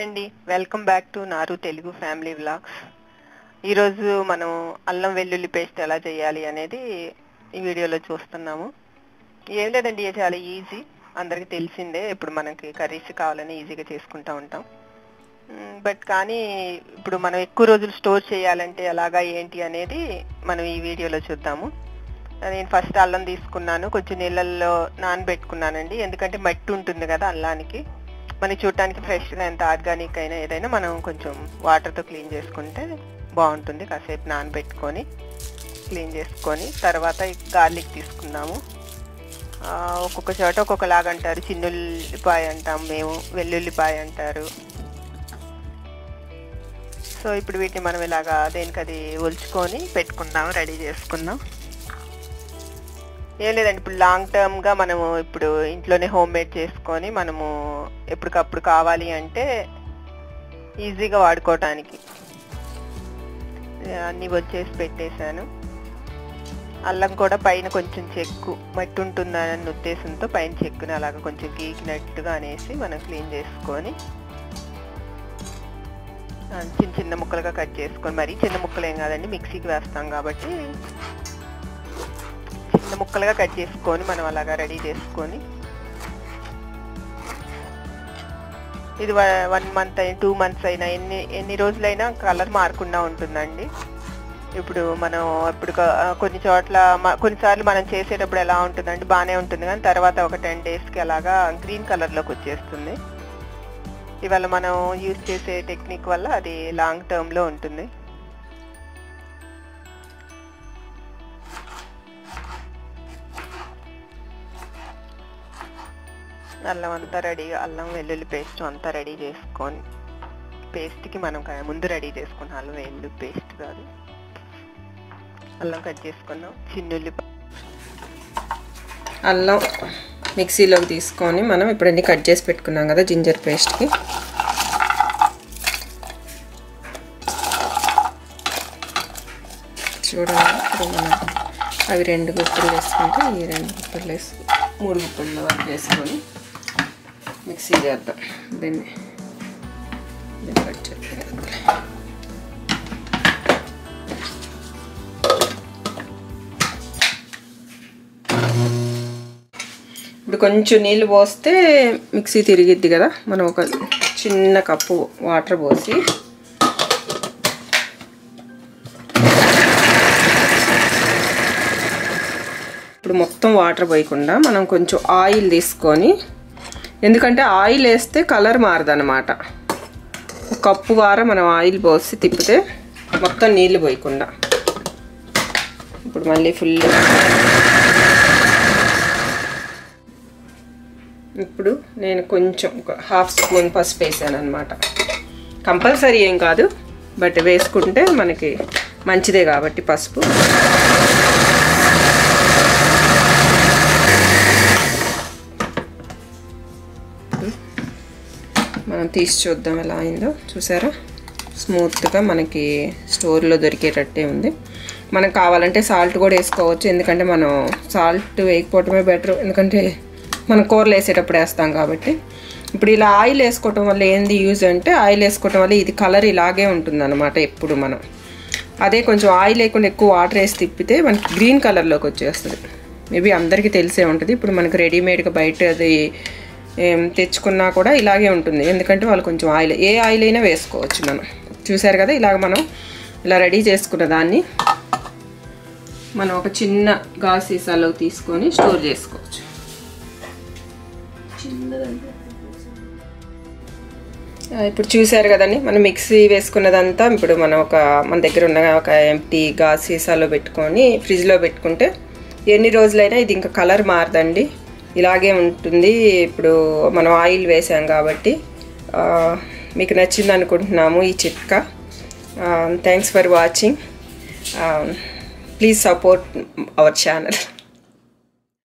అండి welcome back to నారు Telugu family vlogs ఈరోజు మనం అల్లం వెల్లుల్లి పేస్ట్ ఎలా చేయాలి అనేది ఈ వీడియోలో చూస్తున్నాము ఏం లేదండి ఇది చాలా ఈజీ అందరికీ తెలిసిందే ఇప్పుడు మనకి కర్రీస్ కావాలని ఈజీగా చేసుకుంటూ ఉంటాం బట్ కానీ ఇప్పుడు మనం ఎక్కువ రోజులు స్టోర్ చేయాలంటే ఎలాగా ఏంటి అనేది మనం ఈ వీడియోలో చూద్దాము నేను ఫస్ట్ అల్లం తీసుకున్నాను కొంచెం నీళ్ళల్లో నానబెట్టుకున్నానండి ఎందుకంటే మట్టి ఉంటుంది కదా అల్లానికి మనకి చూడటానికి ఫ్రెష్గా ఎంత ఆర్గానిక్ అయినా ఏదైనా మనం కొంచెం వాటర్తో క్లీన్ చేసుకుంటే బాగుంటుంది కాసేపు నానబెట్టుకొని క్లీన్ చేసుకొని తర్వాత గార్లిక్ తీసుకుందాము ఆ, ఒక్కొక్క చోట ఒక్కొక్కలాగా అంటారు చిన్నుల్లిపాయ అంటాం మేము వెల్లుల్లిపాయ అంటారు సో ఇప్పుడు వీటిని మనం ఇలాగా దేనికి అది ఒలుచుకొని పెట్టుకుందాం రెడీ చేసుకుందాం ఏం లేదండి ఇప్పుడు లాంగ్ టర్మ్ గా మనము ఇప్పుడు ఇంట్లోనే హోమ్ మేడ్ చేసుకొని మనము ఎప్పటికప్పుడు కావాలి అంటే ఈజీగా వాడుకోవటానికి అన్ని వచ్చేసి పెట్టేశాను అల్లం కూడా పైన కొంచెం చెక్కు మట్టి ఉంటుందనే ఉద్దేశంతో పైన చెక్కుని అలాగ కొంచెం గీకినట్టుగా అనేసి మనం క్లీన్ చేసుకొని ఆ, చిన్న చిన్న ముక్కలుగా కట్ చేసుకొని మరి చిన్న ముక్కలు ఏం కాదండి మిక్సీకి వేస్తాం కాబట్టి చిన్న ముక్కలుగా కట్ చేసుకొని మనం అలాగా రెడీ చేసుకొని ఇది వన్ మంత్ అయినా టూ మంత్స్ అయినా ఎన్ని ఎన్ని రోజులైనా కలర్ మారకుండా ఉంటుందండి ఇప్పుడు మనం ఇప్పుడు క- కొన్ని చోట్ల మ- కొన్నిసార్లు మనం చేసేటప్పుడు ఎలా ఉంటుందండి బాగానే ఉంటుంది కానీ తర్వాత ఒక టెన్ డేస్కి అలాగా గ్రీన్ కలర్లోకి వచ్చేస్తుంది ఇవాళ మనం యూజ్ చేసే టెక్నిక్ వల్ల అది లాంగ్ టర్మ్లో ఉంటుంది అల్లం అంతా రెడీగా అల్లం వెల్లుల్లి పేస్ట్ అంతా రెడీ చేసుకొని పేస్ట్కి మనం క- ముందు రెడీ చేసుకున్నాం అల్లం వెల్లుల్లి పేస్ట్ కాదు అల్లం కట్ చేసుకున్నాం చిన్నుల్లి అల్లం మిక్సీలోకి తీసుకొని మనం ఇప్పుడు అన్ని కట్ చేసి పెట్టుకున్నాం కదా జింజర్ పేస్ట్కి చూడండి ఇప్పుడు మనం అవి రెండు గుప్పలు వేసుకుంటే ఈ రెండు గుప్పలు వేసి మూడు గుప్పల వరకు వేసుకొని మిక్సీ చేద్దాం దీన్ని దీన్ని కట్ చేద్దాం ఇప్పుడు కొంచెం నీళ్ళు పోస్తే మిక్సీ తిరిగిద్ది కదా మనం ఒక చిన్న కప్పు వాటర్ పోసి ఇప్పుడు మొత్తం వాటర్ పోయకుండా మనం కొంచెం ఆయిల్ తీసుకొని ఎందుకంటే ఆయిల్ వేస్తే కలర్ మారదనమాట ఒక కప్పు వార మనం ఆయిల్ పోసి తిప్పితే మొత్తం నీళ్ళు పోయకుండా ఇప్పుడు మళ్ళీ ఫుల్ ఇప్పుడు నేను కొంచెం ఒక హాఫ్ స్పూన్ పసుపు వేసాను అనమాట కంపల్సరీ ఏం కాదు బట్ వేసుకుంటే మనకి మంచిదే కాబట్టి పసుపు మనం తీసి చూద్దాం ఎలా అయిందో చూసారా స్మూత్గా మనకి స్టోర్లో దొరికేటట్టే ఉంది మనకు కావాలంటే సాల్ట్ కూడా వేసుకోవచ్చు ఎందుకంటే మనం సాల్ట్ వేయకపోవటమే బెటర్ ఎందుకంటే మనం కూరలు వేసేటప్పుడు వేస్తాం కాబట్టి ఇప్పుడు ఇలా ఆయిల్ వేసుకోవటం వల్ల ఏంది యూజ్ అంటే ఆయిల్ వేసుకోవటం వల్ల ఇది కలర్ ఇలాగే ఉంటుంది అనమాట ఎప్పుడు మనం అదే కొంచెం ఆయిల్ లేకుండా ఎక్కువ వాటర్ వేసి తిప్పితే మనకి గ్రీన్ కలర్లోకి వచ్చేస్తుంది మేబీ అందరికీ తెలిసే ఉంటుంది ఇప్పుడు మనకి రెడీమేడ్గా బయట అది ఏం తెచ్చుకున్నా కూడా ఇలాగే ఉంటుంది ఎందుకంటే వాళ్ళు కొంచెం ఆయిల్ ఏ ఆయిల్ అయినా వేసుకోవచ్చు మనం చూసారు కదా ఇలాగ మనం ఇలా రెడీ చేసుకున్న దాన్ని మనం ఒక చిన్న గాజు సీసాలో తీసుకొని స్టోర్ చేసుకోవచ్చు ఆ, ఇప్పుడు చూసారు కదండి మనం మిక్సీ వేసుకున్నదంతా ఇప్పుడు మనం ఒక మన దగ్గర ఉన్న ఒక ఎంటీ గాజు సీసాలో పెట్టుకొని ఫ్రిడ్జ్లో పెట్టుకుంటే ఎన్ని రోజులైనా ఇది ఇంకా కలర్ మారదండి ఇలాగే ఉంటుంది ఇప్పుడు మనం ఆయిల్ వేసాం కాబట్టి ఆ, మీకు నచ్చింది అనుకుంటున్నాము ఈ చిట్కా thanks for watching please support our channel